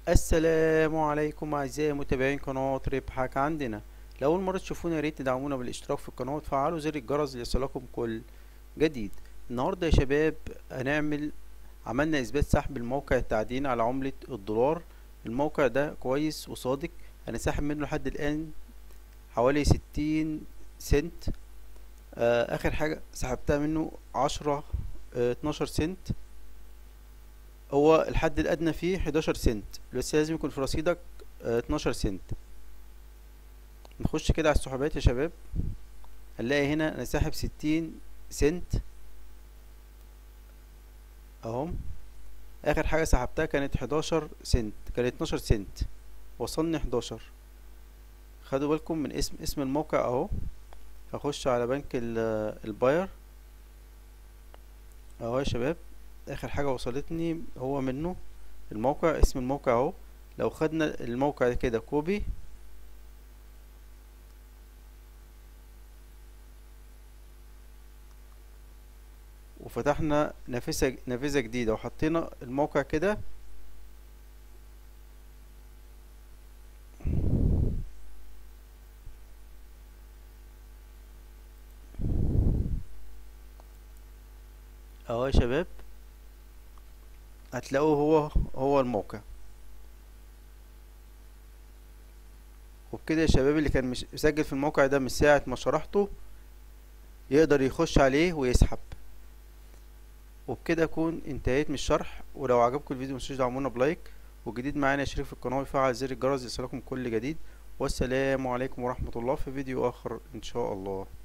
السلام عليكم اعزائي متابعين قناة ربحك عندنا لأول مرة تشوفونا يا ريت تدعمونا بالاشتراك في القناة وتفعلوا زر الجرس ليصلكم كل جديد النهاردة يا شباب هنعمل عملنا اثبات سحب الموقع التعدين على عملة الدولار الموقع ده كويس وصادق انا ساحب منه لحد الان حوالي ستين سنت آه اخر حاجة سحبتها منه عشرة آه اتناشر سنت هو الحد الادنى فيه 11 سنت بس لازم يكون في رصيدك آه، 12 سنت نخش كده على السحوبات يا شباب هنلاقي هنا انا ساحب 60 سنت اهو اخر حاجه سحبتها كانت 11 سنت كانت 12 سنت وصلني 11 خدوا بالكم من اسم اسم الموقع اهو هخش على بنك ال- الباير اهو يا شباب اخر حاجة وصلتني هو منه الموقع اسم الموقع اهو لو خدنا الموقع ده كده كوبي وفتحنا نافذة نافذة جديدة وحطينا الموقع كده اهو يا شباب هتلاقوه هو هو الموقع وبكده يا شباب اللي كان مش مسجل في الموقع ده من ساعة ما شرحته يقدر يخش عليه ويسحب وبكده اكون انتهيت من الشرح ولو عجبكم الفيديو متنسوش تدعمونا بلايك والجديد معانا يشترك في القناة ويفعل زر الجرس ليصلكم كل جديد والسلام عليكم ورحمة الله في فيديو آخر إن شاء الله